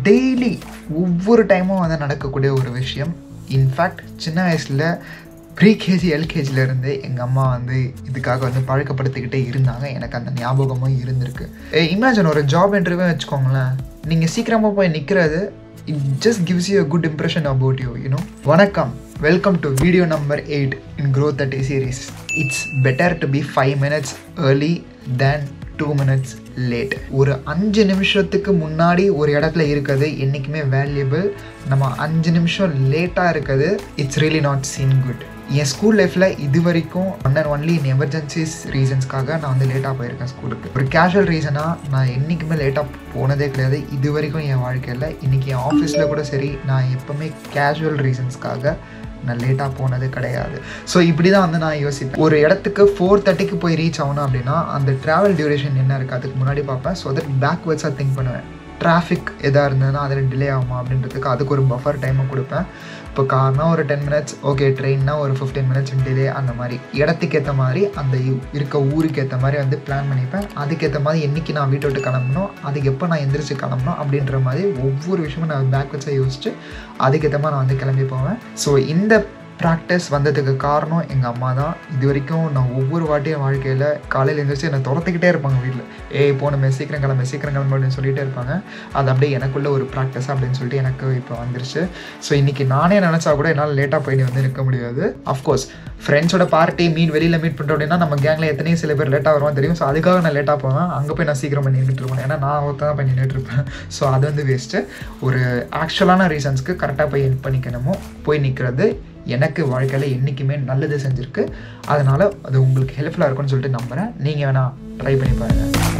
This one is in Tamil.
டெய்லி ஒவ்வொரு டைமும் வந்து நடக்கக்கூடிய ஒரு விஷயம் இன்ஃபேக்ட் சின்ன வயசில் ப்ரீகேஜி எல்கேஜிலேருந்து எங்கள் அம்மா வந்து இதுக்காக வந்து பழக்கப்படுத்திக்கிட்டே இருந்தாங்க எனக்கு அந்த ஞாபகமும் இருந்திருக்கு இமேஜின் ஒரு ஜாப் இன்டர்வியூ வச்சுக்கோங்களேன் நீங்கள் சீக்கிரமாக போய் நிற்கிறது it just gives you a good impression about you you know வணக்கம் welcome to video number eight in க்ரோ தட்டி series it's better to be five minutes early than two minutes late ஒரு அஞ்சு நிமிஷத்துக்கு முன்னாடி ஒரு இடத்துல இருக்கிறது என்றைக்குமே வேல்யூபிள் நம்ம அஞ்சு நிமிஷம் லேட்டாக இருக்கிறது it's really not seen good என் ஸ்கூல் லைஃப்பில் இது வரைக்கும் one and only in emergencies ரீசன்ஸ்க்காக நான் வந்து லேட்டாக போயிருக்கேன் ஸ்கூலுக்கு ஒரு கேஷுவல் ரீசனாக நான் என்றைக்குமே லேட்டாக போனதே கிடையாது இது வரைக்கும் என் வாழ்க்கையில் இன்றைக்கி என் ஆஃபீஸில் கூட சரி நான் எப்போவுமே கேஷுவல் ரீசன்ஸ்க்காக நான் லேட்டாக போனது கிடையாது ஸோ இப்படி தான் வந்து நான் யோசிப்பேன் ஒரு இடத்துக்கு ஃபோர் தேர்ட்டிக்கு போய் ரீச் ஆகணும் அப்படின்னா அந்த ட்ராவல் டியூரேஷன் என்ன இருக்குது அதுக்கு முன்னாடி பார்ப்பேன் ஸோ தட் பேக்வேர்ட்ஸாக திங்க் பண்ணுவேன் டிராஃபிக் எதாக இருந்ததுன்னா அதில் டிலே ஆகுமா அப்படின்றதுக்கு அதுக்கு ஒரு பஃபர் டைமை கொடுப்பேன் இப்போ கார்னா ஒரு டென் மினிட்ஸ் ஓகே ட்ரெயின்னா ஒரு ஃபிஃப்டீன் மினிட்ஸ் டிலே அந்த மாதிரி இடத்துக்கு ஏற்ற மாதிரி அந்த இருக்க ஊருக்கு ஏற்ற மாதிரி வந்து பிளான் பண்ணிப்பேன் அதுக்கேற்ற மாதிரி என்றைக்கு நான் வீட்டை விட்டு கிளம்பணும் அதுக்கு எப்போ நான் எந்திரிச்சு கிளம்பணும் அப்படின்ற மாதிரி ஒவ்வொரு விஷயமும் நான் பேக்வர்ட்ஸாக யோசிச்சு அதுக்கேற்ற மாதிரி நான் வந்து கிளம்பி போவேன் ஸோ இந்த ப்ராக்டிஸ் வந்ததுக்கு காரணம் எங்கள் அம்மா தான் இது வரைக்கும் நான் ஒவ்வொரு வாட்டியும் வாழ்க்கையில் காலையில் எழுந்திரிச்சு என்னை துரத்துக்கிட்டே இருப்பாங்க வீட்டில் ஏய் போனமே சீக்கிரம் கிளம்பு சீக்கிரம் கிளம்பு அப்படின்னு சொல்லிகிட்டே இருப்பாங்க அது அப்படியே எனக்குள்ள ஒரு ப்ராக்டிஸ் அப்படின்னு சொல்லிட்டு எனக்கு இப்போ வந்துருச்சு ஸோ இன்றைக்கி நானே நினச்சா கூட என்னால் லேட்டாக போயிட்டு வந்து நிற்க முடியாது அஃப்கோர்ஸ் ஃப்ரெண்ட்ஸோட பார்ட்டி மீட் வெளியில் மீட் பண்ணுறோம் அப்படின்னா நம்ம கேங்கில் எத்தனையும் சில பேர் லேட்டாக வருவான் தெரியும் ஸோ அதுக்காக நான் லேட்டாக போவேன் அங்கே போய் நான் சீக்கிரம் பண்ணி நின்றுட்டு இருப்பேன் ஏன்னா நான் ஒருத்தன் தான் பண்ணி நின்றுட்டு இருப்பேன் ஸோ அது வந்து வேஸ்ட்டு ஒரு ஆக்சுவலான ரீசன்ஸ்க்கு கரெக்டாக போய் ஹெல்ப் பண்ணிக்கணுமோ போய் நிற்கிறது எனக்கு வாழ்க்கையில் என்றைக்குமே நல்லது செஞ்சுருக்கு அதனால் அது உங்களுக்கு ஹெல்ப்ஃபுல்லாக இருக்கும்னு சொல்லிட்டு நம்புகிறேன் நீங்கள் வேணால் ட்ரை பண்ணி பாருங்கள்